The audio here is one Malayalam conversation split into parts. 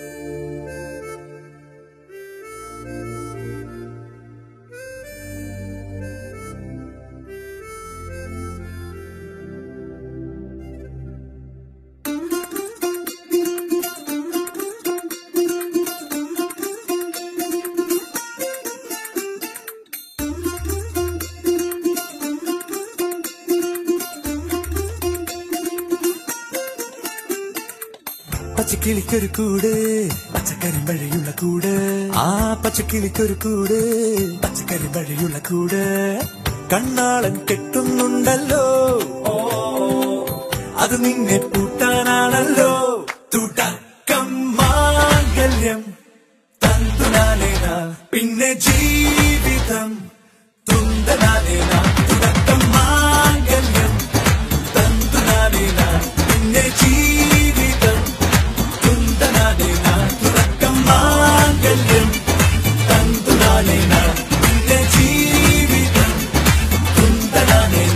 പച്ചക്കിളിക്കൊരു കൂട് പച്ചക്കറി വഴിയുള്ള കൂട് ആ പച്ചക്കിളിക്കൊരു കൂട് പച്ചക്കറി വഴിയുള്ള കൂട് കണ്ണാളൻ കെട്ടുന്നുണ്ടല്ലോ ഓ അത് നിന്നെ പൂട്ടാനാണല്ലോ തുടക്കം മാംഗല്യം തന്തുനാനേന പിന്നെ ജീവിതം തുന്തനാനേന തുടക്കം മാംഗല്യം തന്തുനാനേന പിന്നെ ജീവിതം തുന്തനാനേന തുടക്കം മാംഗല്യം തന്തുനാനേന പിന്നെ ജീവിതം തുന്തനാനേന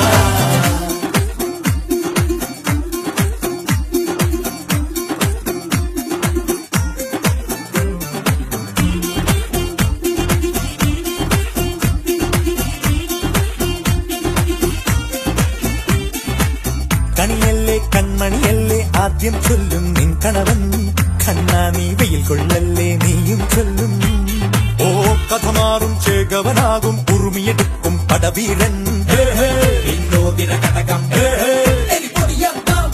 കണിയല്ലേ കൺമണിയല്ലേ ആദ്യം ചൊല്ലും നിൻ കണവൻ കണ്ണാ നീ വെയിൽ കൊള്ളല്ലേ നീയും ചൊല്ലും ഓ കഥ മാറും ചേകവനാകും ഉറുമിയെടുക്കും പടവീരൻ വിനോദിന കടകം എലിപ്പൊടിയന്തം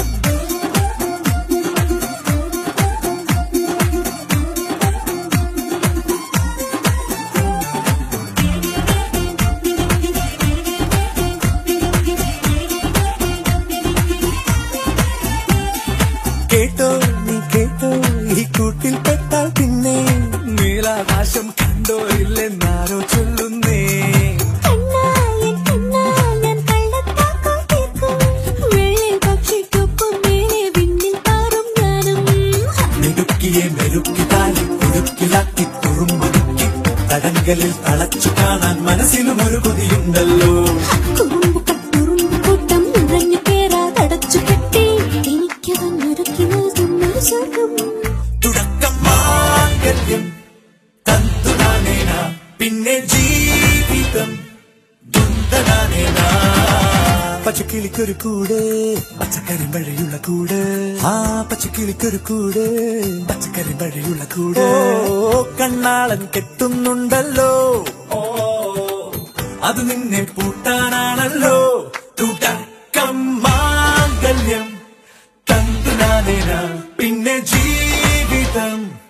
കേട്ടോ നീ കേട്ടോ ഈ കൂട്ടിൽ പെട്ടാൽ പിന്നെ നീലാകാശം കണ്ടോ ഇല്ലെന്നാരോ ചൊല്ലുന്നേ കണ്ണായൻ കണ്ണായൻ കള്ളത്താക്കം കേൾക്കും വെള്ളി പക്ഷിക്കൊപ്പം മേലെ വിണ്ണിൽ പാറും ഞാനും മിടുക്കിയെ മെരുക്കി താലി കുടുക്കിലാക്കി കുറുമ്പൊതുക്കി തടങ്കലിൽ തളച്ചു കാണാൻ മനസ്സിലും ഒരു കൊതിയുണ്ടല്ലോ കുറുമ്പ് കുറുമ്പ് കൂട്ടം നിറഞ്ഞു പേരാതടച്ചു കെട്ടി എനിക്ക് തന്നൊരുക്കി നൽകുന്നൊരു സ്വർഗം തുടക്കം മാംഗല്യം തന്തുനാനേന പിന്നെ ജീവിതം ദുന്തനാനേന പച്ചക്കിളിക്കൊരു കൂട് പച്ചക്കറി വഴിയുള്ള കൂട് ആ പച്ചക്കിളിക്കൊരു കൂട് പച്ചക്കറി വഴിയുള്ള കൂട് ഓ കണ്ണാളൻ കെട്ടുന്നുണ്ടല്ലോ ഓ അത് നിന്നെ പൂട്ടാനാണല്ലോ തുടക്കം മാംഗല്യം തന്തുനാനേന പിന്നെ ജീവിതം